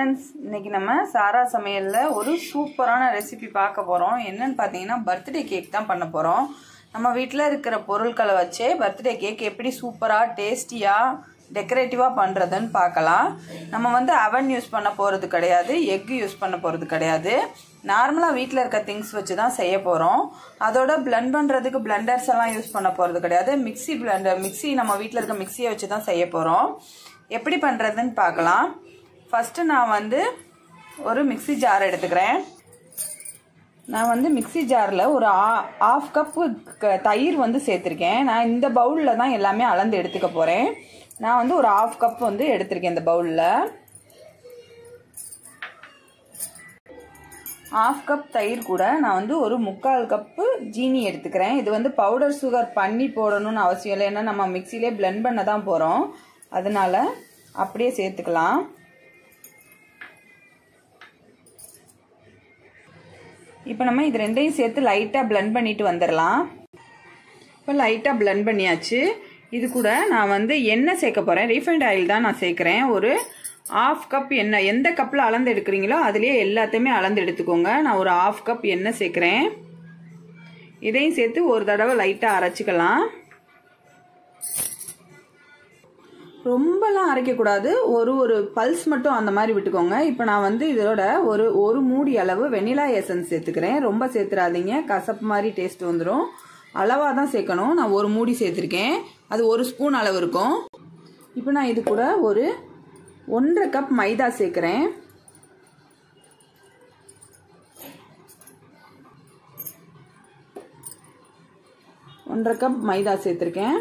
friends இன்னைக்கு நம்ம சாரா சமையலில் ஒரு சூப்பரான ரெசிபி பார்க்க போகிறோம் என்னன்னு பார்த்தீங்கன்னா பர்த்டே கேக் தான் பண்ண போகிறோம் நம்ம வீட்டில் இருக்கிற பொருட்களை வச்சே பர்த்டே கேக் எப்படி சூப்பராக டேஸ்டியாக டெக்கரேட்டிவாக பண்ணுறதுன்னு பார்க்கலாம் நம்ம வந்து அவன் யூஸ் பண்ண போகிறது கிடையாது எக் யூஸ் பண்ண போகிறது கிடையாது நார்மலாக வீட்டில் இருக்க திங்ஸ் வச்சு தான் செய்ய போகிறோம் அதோட பிளெண்ட் பண்ணுறதுக்கு பிளெண்டர்ஸ் எல்லாம் யூஸ் பண்ண போகிறது கிடையாது மிக்ஸி பிளெண்டர் மிக்ஸி நம்ம வீட்டில் இருக்க மிக்ஸியை வச்சு தான் செய்ய போகிறோம் எப்படி பண்ணுறதுன்னு பார்க்கலாம் ஃபஸ்ட்டு நான் வந்து ஒரு மிக்ஸி ஜார் எடுத்துக்கிறேன் நான் வந்து மிக்ஸி ஜாரில் ஒரு ஆஃப் கப்பு தயிர் வந்து சேர்த்துருக்கேன் நான் இந்த பவுலில் தான் எல்லாமே அளந்து எடுத்துக்க போகிறேன் நான் வந்து ஒரு ஆஃப் கப் வந்து எடுத்திருக்கேன் இந்த பவுலில் ஆஃப் கப் தயிர் கூட நான் வந்து ஒரு முக்கால் கப்பு ஜீனி எடுத்துக்கிறேன் இது வந்து பவுடர் சுகர் பண்ணி போடணும்னு அவசியம் இல்லை ஏன்னா நம்ம மிக்சிலே பிளெண்ட் பண்ண தான் போகிறோம் அதனால அப்படியே சேர்த்துக்கலாம் இப்போ நம்ம இது ரெண்டையும் சேர்த்து லைட்டாக பிளெண்ட் பண்ணிட்டு வந்துடலாம் இப்போ லைட்டாக பிளெண்ட் பண்ணியாச்சு இது கூட நான் வந்து எண்ணெய் சேர்க்க போகிறேன் ரீஃபைண்ட் ஆயில் தான் நான் சேர்க்குறேன் ஒரு ஆஃப் கப் எண்ணெய் எந்த கப்பில் அளந்து எடுக்கிறீங்களோ அதுலேயே எல்லாத்தையுமே அளந்து எடுத்துக்கோங்க நான் ஒரு ஆஃப் கப் எண்ணெய் சேர்க்குறேன் இதையும் சேர்த்து ஒரு தடவை லைட்டாக அரைச்சிக்கலாம் ரொம்பலாம் அரைக்கக்கூடாது ஒரு ஒரு பல்ஸ் மட்டும் அந்த மாதிரி விட்டுக்கோங்க இப்போ நான் வந்து இதோட ஒரு ஒரு மூடி அளவு வெனிலா எசன்ஸ் சேர்த்துக்கிறேன் ரொம்ப சேர்த்துறாதீங்க கசப்பு மாதிரி டேஸ்ட் வந்துடும் அளவாக தான் சேர்க்கணும் நான் ஒரு மூடி சேர்த்துருக்கேன் அது ஒரு ஸ்பூன் அளவு இருக்கும் இப்போ நான் இது கூட ஒரு ஒன்றரை கப் மைதா சேர்க்குறேன் ஒன்றரை கப் மைதா சேர்த்துருக்கேன்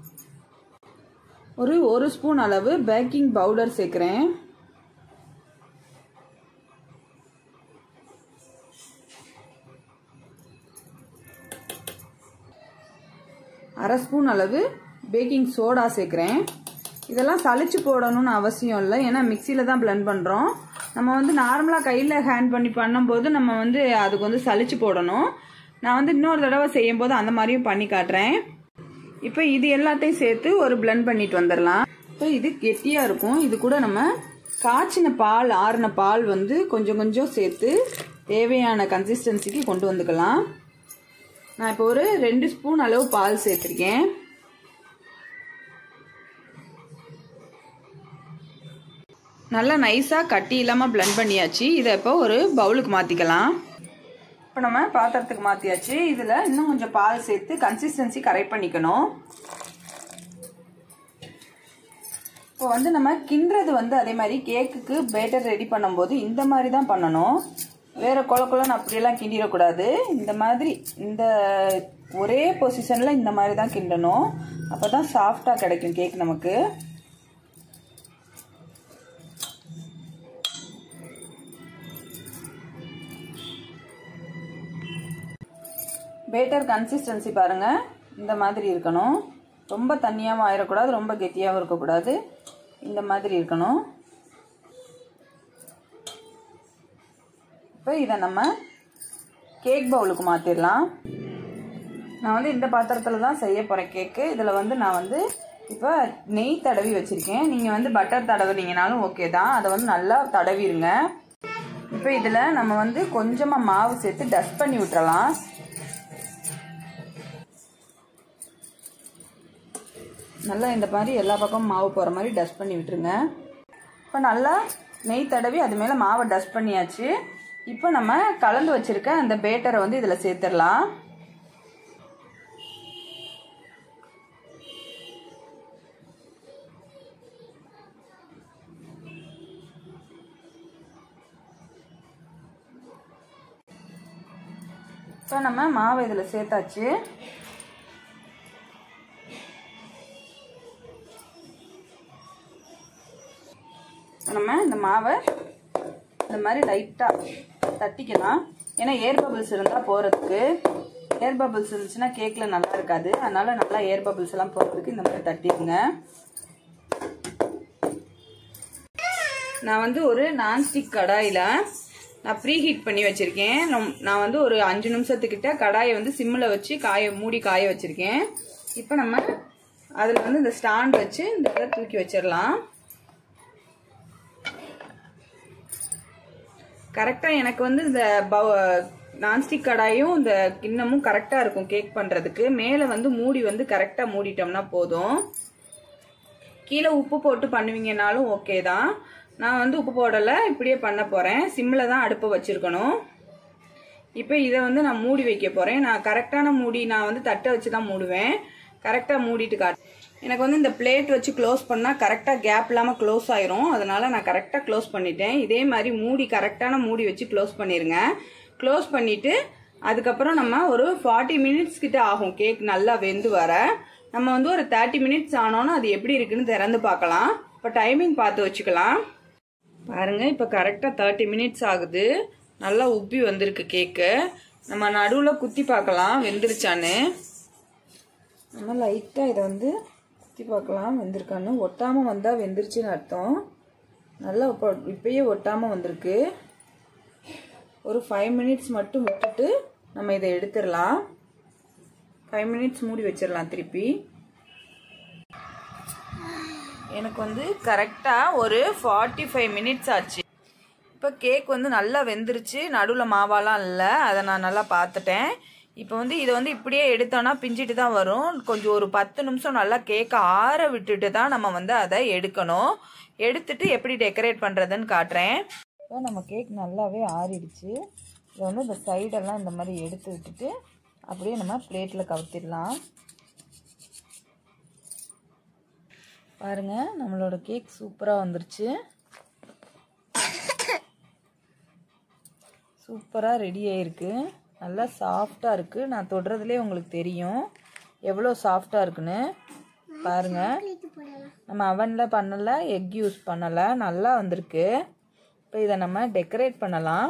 ஒரு ஒரு ஸ்பூன் அளவு பேக்கிங் பவுடர் சேர்க்குறேன் அரை ஸ்பூன் அளவு பேக்கிங் சோடா சேர்க்குறேன் இதெல்லாம் சளிச்சு போடணும்னு அவசியம் இல்லை ஏன்னா மிக்சியில் தான் பிளெண்ட் பண்ணுறோம் நம்ம வந்து நார்மலாக கையில் ஹேண்ட் பண்ணி பண்ணும்போது நம்ம வந்து அதுக்கு வந்து சளிச்சு போடணும் நான் வந்து இன்னொரு தடவை செய்யும் போது அந்த மாதிரியும் பண்ணி காட்டுறேன் இப்போ இது எல்லாத்தையும் சேர்த்து ஒரு பிளெண்ட் பண்ணிட்டு வந்துடலாம் இப்போ இது கெட்டியாக இருக்கும் இது கூட நம்ம காய்ச்சின பால் ஆறின பால் வந்து கொஞ்சம் கொஞ்சம் சேர்த்து தேவையான கன்சிஸ்டன்சிக்கு கொண்டு வந்துக்கலாம் நான் இப்போ ஒரு ரெண்டு ஸ்பூன் அளவு பால் சேர்த்துருக்கேன் நல்லா நைஸாக கட்டி இல்லாமல் பிளெண்ட் பண்ணியாச்சு இதை இப்போ ஒரு பவுலுக்கு மாற்றிக்கலாம் இப்போ நம்ம பாத்திரத்துக்கு மாற்றியாச்சு இதில் இன்னும் கொஞ்சம் பால் சேர்த்து கன்சிஸ்டன்சி கரெக்ட் பண்ணிக்கணும் இப்போ வந்து நம்ம கிண்டுறது வந்து அதே மாதிரி கேக்குக்கு பேட்டர் ரெடி பண்ணும்போது இந்த மாதிரி தான் பண்ணணும் வேற கொல கொலன்னு அப்படியெல்லாம் கிண்டிடக்கூடாது இந்த மாதிரி இந்த ஒரே பொசிஷனில் இந்த மாதிரி தான் கிண்டணும் அப்போ தான் சாஃப்டாக கிடைக்கும் கேக் நமக்கு பேட்டர் கன்சிஸ்டன்சி பாருங்கள் இந்த மாதிரி இருக்கணும் ரொம்ப தண்ணியாகவும் ஆயிடக்கூடாது ரொம்ப கெட்டியாகவும் இருக்கக்கூடாது இந்த மாதிரி இருக்கணும் இப்போ இதை நம்ம கேக் பவுலுக்கு மாற்றிடலாம் நான் வந்து இந்த பாத்திரத்தில் தான் செய்ய போகிறேன் கேக்கு இதில் வந்து நான் வந்து இப்போ நெய் தடவி வச்சுருக்கேன் நீங்கள் வந்து பட்டர் தடவுனீங்கனாலும் ஓகே தான் அதை வந்து நல்லா தடவிடுங்க இப்போ இதில் நம்ம வந்து கொஞ்சமாக மாவு சேர்த்து டஸ்ட் பண்ணி விட்டுறலாம் நல்லா இந்த மாதிரி எல்லா பக்கமும் மாவு போகிற மாதிரி டஸ்ட் பண்ணி விட்டுருங்க இப்போ நல்லா நெய் தடவி அது மேலே மாவை டஸ்ட் பண்ணியாச்சு இப்போ நம்ம கலந்து வச்சுருக்க அந்த பேட்டரை வந்து இதில் சேர்த்துடலாம் இப்போ நம்ம மாவை இதில் சேர்த்தாச்சு நம்ம இந்த மாவை இந்த மாதிரி லைட்டாக தட்டிக்கலாம் ஏன்னா ஏர் பபிள்ஸ் இருந்தால் போகிறதுக்கு ஏர் பபிள்ஸ் இருந்துச்சுன்னா கேக்கில் நல்லா இருக்காது அதனால் நல்லா ஏர் பபிள்ஸ் எல்லாம் போகிறதுக்கு இந்த மாதிரி தட்டிடுங்க நான் வந்து ஒரு நான்ஸ்டிக் கடாயில் நான் ப்ரீ ஹீட் பண்ணி வச்சுருக்கேன் நான் வந்து ஒரு அஞ்சு நிமிஷத்துக்கிட்ட கடாயை வந்து சிம்மில் வச்சு காய மூடி காய வச்சுருக்கேன் இப்போ நம்ம அதில் வந்து இந்த ஸ்டாண்ட் வச்சு இந்த இதை தூக்கி வச்சிடலாம் கரெக்டாக எனக்கு வந்து இந்த நான்ஸ்டிக் கடாயும் இந்த கிண்ணமும் கரெக்டாக இருக்கும் கேக் பண்ணுறதுக்கு மேலே வந்து மூடி வந்து கரெக்டாக மூடிட்டோம்னா போதும் கீழே உப்பு போட்டு பண்ணுவீங்கனாலும் ஓகே தான் நான் வந்து உப்பு போடலை இப்படியே பண்ண போகிறேன் சிம்மில் தான் அடுப்பை வச்சுருக்கணும் இப்போ இதை வந்து நான் மூடி வைக்க போகிறேன் நான் கரெக்டான மூடி நான் வந்து தட்டை வச்சு தான் மூடுவேன் கரெக்டாக மூடிட்டு காட்டு எனக்கு வந்து இந்த பிளேட் வச்சு க்ளோஸ் பண்ணால் கரெக்டாக கேப் இல்லாமல் க்ளோஸ் ஆயிரும் அதனால நான் கரெக்டாக க்ளோஸ் பண்ணிட்டேன் இதே மாதிரி மூடி கரெக்டான மூடி வச்சு க்ளோஸ் பண்ணிடுங்க க்ளோஸ் பண்ணிவிட்டு அதுக்கப்புறம் நம்ம ஒரு ஃபார்ட்டி மினிட்ஸ் கிட்ட ஆகும் கேக் நல்லா வெந்து வர நம்ம வந்து ஒரு தேர்ட்டி மினிட்ஸ் ஆனோன்னா அது எப்படி இருக்குன்னு திறந்து பார்க்கலாம் இப்போ டைமிங் பார்த்து வச்சுக்கலாம் பாருங்க இப்போ கரெக்டாக தேர்ட்டி மினிட்ஸ் ஆகுது நல்லா உப்பி வந்திருக்கு கேக்கு நம்ம நடுவில் குத்தி பார்க்கலாம் வெந்துருச்சான்னு நம்ம லைட்டாக இதை வந்து குத்தி பார்க்கலாம் வெந்திருக்கான்னு ஒட்டாமல் வந்தால் வெந்துருச்சுன்னு அர்த்தம் நல்லா இப்போ இப்பயே ஒட்டாமல் வந்திருக்கு ஒரு ஃபைவ் மினிட்ஸ் மட்டும் விட்டுட்டு நம்ம இதை எடுத்துடலாம் ஃபைவ் மினிட்ஸ் மூடி வச்சிடலாம் திருப்பி எனக்கு வந்து கரெக்டாக ஒரு ஃபார்ட்டி ஃபைவ் மினிட்ஸ் ஆச்சு இப்போ கேக் வந்து நல்லா வெந்துருச்சு நடுவில் மாவாலாம் இல்லை அதை நான் நல்லா பார்த்துட்டேன் இப்போ வந்து இதை வந்து இப்படியே எடுத்தோன்னா பிஞ்சிட்டு தான் வரும் கொஞ்சம் ஒரு பத்து நிமிஷம் நல்லா கேக்கை ஆற விட்டுட்டு தான் நம்ம வந்து அதை எடுக்கணும் எடுத்துட்டு எப்படி டெக்கரேட் பண்ணுறதுன்னு காட்டுறேன் இப்போ நம்ம கேக் நல்லாவே ஆறிடுச்சு இதை வந்து இந்த சைடெல்லாம் இந்த மாதிரி எடுத்து விட்டுட்டு அப்படியே நம்ம பிளேட்டில் கவுத்திடலாம் பாருங்க நம்மளோட கேக் சூப்பராக வந்துருச்சு சூப்பராக ரெடி ஆயிருக்கு நல்லா சாஃப்டாக இருக்குது நான் தொடுறதுலே உங்களுக்கு தெரியும் எவ்வளோ சாஃப்டாக இருக்குன்னு பாருங்க நம்ம அவனில் பண்ணலை எக் யூஸ் பண்ணலை நல்லா வந்திருக்கு இப்போ இதை நம்ம டெக்கரேட் பண்ணலாம்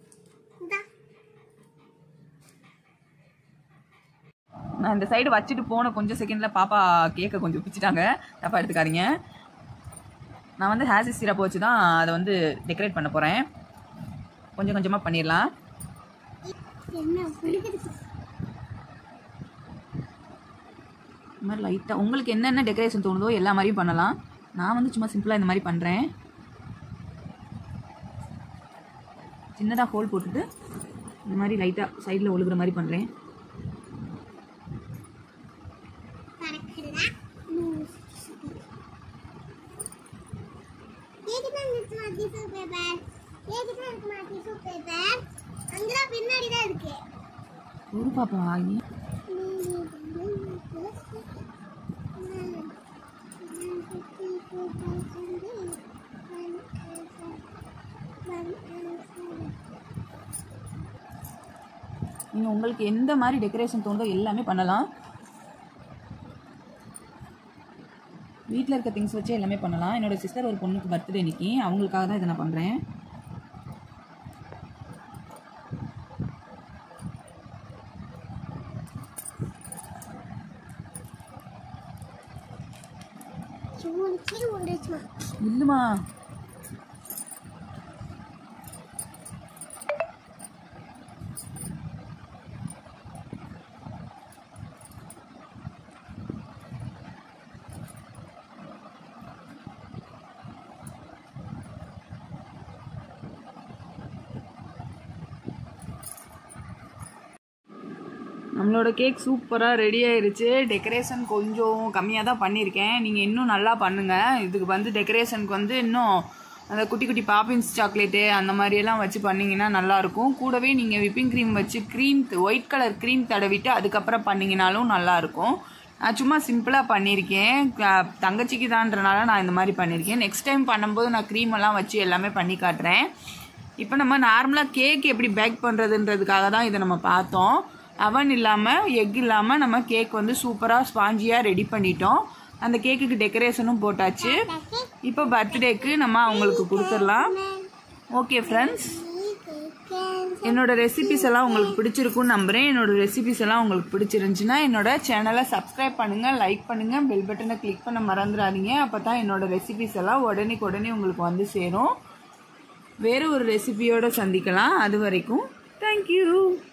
நான் இந்த சைடு வச்சுட்டு போன கொஞ்சம் செகண்டில் பாப்பா கேக்கை கொஞ்சம் பிச்சுட்டாங்க தப்பா எடுத்துக்காதீங்க நான் வந்து ஹேசி சிரப் வச்சு தான் அதை வந்து டெக்கரேட் பண்ண போகிறேன் கொஞ்சம் கொஞ்சமாக பண்ணிடலாம் இந்த மாதிரி லைட்டாக உங்களுக்கு என்னென்ன டெக்கரேஷன் தோணுதோ எல்லா மாதிரியும் பண்ணலாம் நான் வந்து சும்மா சிம்பிளாக இந்த மாதிரி பண்ணுறேன் சின்னதாக ஹோல் போட்டுட்டு இந்த மாதிரி லைட்டாக சைடில் ஒழுகுற மாதிரி பண்ணுறேன் பின்னாடி தான் இருக்கு ஒரு பாப்பா ஆகி நீங்கள் உங்களுக்கு எந்த மாதிரி டெக்கரேஷன் தோணுதோ எல்லாமே பண்ணலாம் வீட்டில் இருக்க திங்ஸ் வச்சு எல்லாமே பண்ணலாம் என்னோட சிஸ்டர் ஒரு பொண்ணுக்கு பர்த்டே இன்னைக்கு அவங்களுக்காக தான் இதை நான் பண்ணுறேன் சும்மா கீழே வந்துச்சுமா இல்லைம்மா நம்மளோட கேக் சூப்பராக ரெடி ஆயிருச்சு டெக்கரேஷன் கொஞ்சம் கம்மியாக தான் பண்ணியிருக்கேன் நீங்கள் இன்னும் நல்லா பண்ணுங்கள் இதுக்கு வந்து டெக்கரேஷனுக்கு வந்து இன்னும் அந்த குட்டி குட்டி பாப்பின்ஸ் சாக்லேட்டு அந்த மாதிரியெல்லாம் வச்சு பண்ணிங்கன்னா நல்லாயிருக்கும் கூடவே நீங்கள் விப்பிங் க்ரீம் வச்சு க்ரீம் ஒயிட் கலர் க்ரீம் தடவிட்டு அதுக்கப்புறம் பண்ணிங்கனாலும் நல்லாயிருக்கும் நான் சும்மா சிம்பிளாக பண்ணியிருக்கேன் க- தங்கச்சிக்கு தான்றனால நான் இந்த மாதிரி பண்ணியிருக்கேன் நெக்ஸ்ட் டைம் பண்ணும்போது நான் க்ரீம் எல்லாம் வச்சு எல்லாமே பண்ணி காட்டுறேன் இப்போ நம்ம நார்மலாக கேக் எப்படி பேக் பண்ணுறதுன்றதுக்காக தான் இதை நம்ம பார்த்தோம் அவன் இல்லாமல் எக் இல்லாமல் நம்ம கேக் வந்து சூப்பராக ஸ்பாஞ்சியாக ரெடி பண்ணிட்டோம் அந்த கேக்குக்கு டெக்கரேஷனும் போட்டாச்சு இப்போ பர்த்டேக்கு நம்ம அவங்களுக்கு கொடுத்துடலாம் ஓகே ஃப்ரெண்ட்ஸ் என்னோட ரெசிபிஸ் எல்லாம் உங்களுக்கு பிடிச்சிருக்கும்னு நம்புறேன் என்னோட ரெசிபிஸ் எல்லாம் உங்களுக்கு பிடிச்சிருந்துச்சுன்னா என்னோட சேனலை சப்ஸ்கிரைப் பண்ணுங்க லைக் பண்ணுங்க பெல் பட்டனை கிளிக் பண்ண மறந்துடாதீங்க அப்போ தான் என்னோட ரெசிபிஸ் எல்லாம் உடனே உடனே உங்களுக்கு வந்து சேரும் வேறு ஒரு ரெசிபியோட சந்திக்கலாம் அது வரைக்கும் தேங்க்யூ